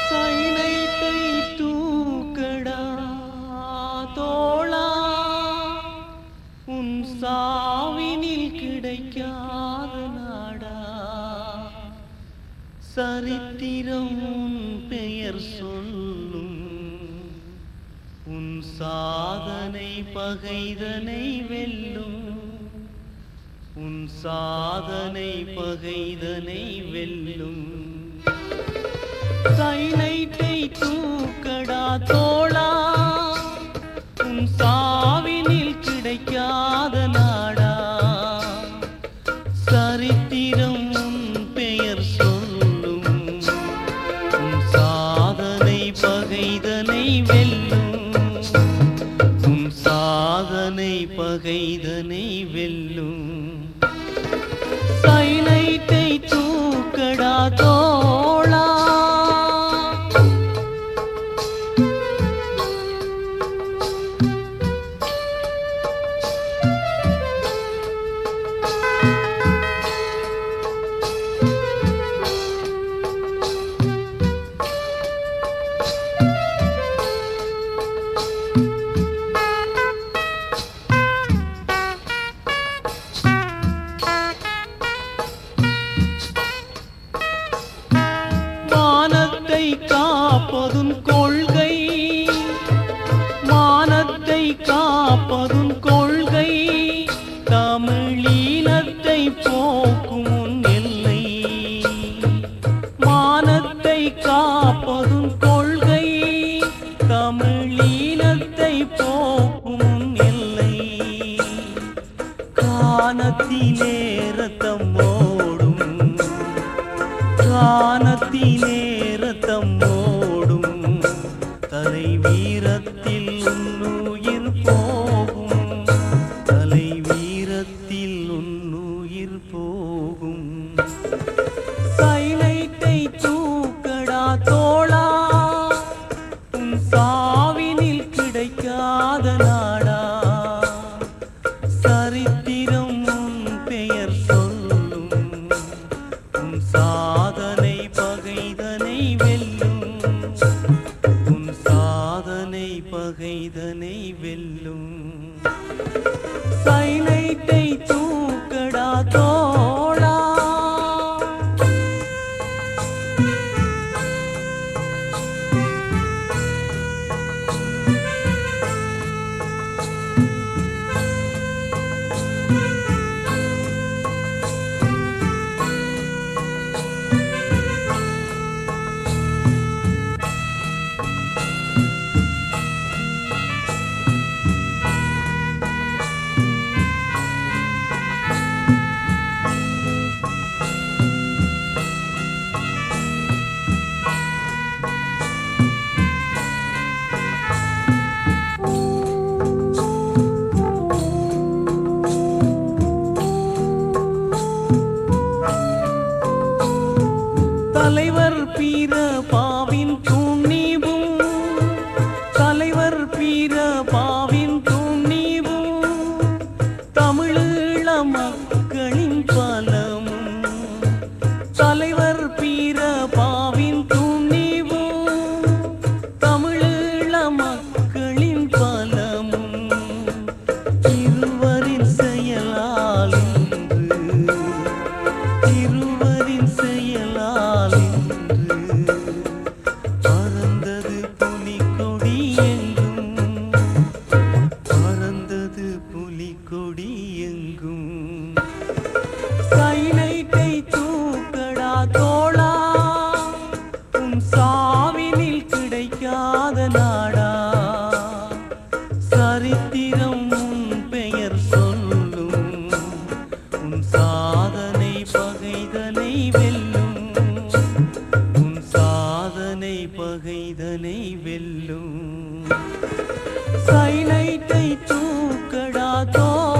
சைனைட்டை தூக்கடா தோளா உன் சாவினில் கிடைக்காத நாடா சரித்திரம் உன் பெயர் சொல்லும் உன் சாதனை பகைதனை வெல்லும் உன் சாதனை பகைதனை வெல்லும் சைனைட்டை தூக்கடா தோளா உன் சாவினில் கிடைக்காத நாடா சரித்திரம் உன் பெயர் சொல்லும் உன் சாதனை பகைதனை வெல்லும் உன் சாதனை பகைதனை வெல்லும் சைனைட்டை தூக்கடா தோளா மானத்தை காப்பதும் கொள்கை மானத்தை காப்பதும் கொள்கை தமிழீனத்தை போக்கும் உன் எல்லை மானத்தை காப்பதும் கொள்கை தமிழீனத்தை போக்கும் உன் எல்லை கானத்திலே ரத்தம் ஓடும் கானத்திலே ரத்தம் ஓடும் தலை வீரத்தில் உன்னுயிர் போகும் தலை வீரத்தில் உன்னுயிர் போகும் சைலைட்டை தூக்கடா தோளா உன் சாவினில் கிடைக்காத நாடா சரித்திரம் உன் பெயர் சொல்லும் உன் சாதனை பகைதனை வெல்லும் உன் சாதனை பகைதனை வெல்லும் சைலைட்டை தூக்கடா தோளா தலைவர் பீர பாவின் துணிவும் தலைவர் பீர பாவின் துணிவும் தமிழீழ மக்களின் பலமும் தலைவர் பீர பாவின் துணிவும் தமிழீழ மக்களின் பலமும் இருவரின் செயலால் இன்று இருவரின் செயலால் இன்று பறந்தது புலிக்கொடி எங்கும் பறந்தது புலிக்கொடி எங்கும் சைனைட்டை தூக்கடா தோளா உன் சாவினில் கிடைக்காத நாடா சரித்திரம் உன் பெயர் சொல்லும் உன் சாதனை பகைதனை வெல்லும் உன் சாதனை பகைதனை வெல்லும் சைனைட்டை தூக்கடா தோ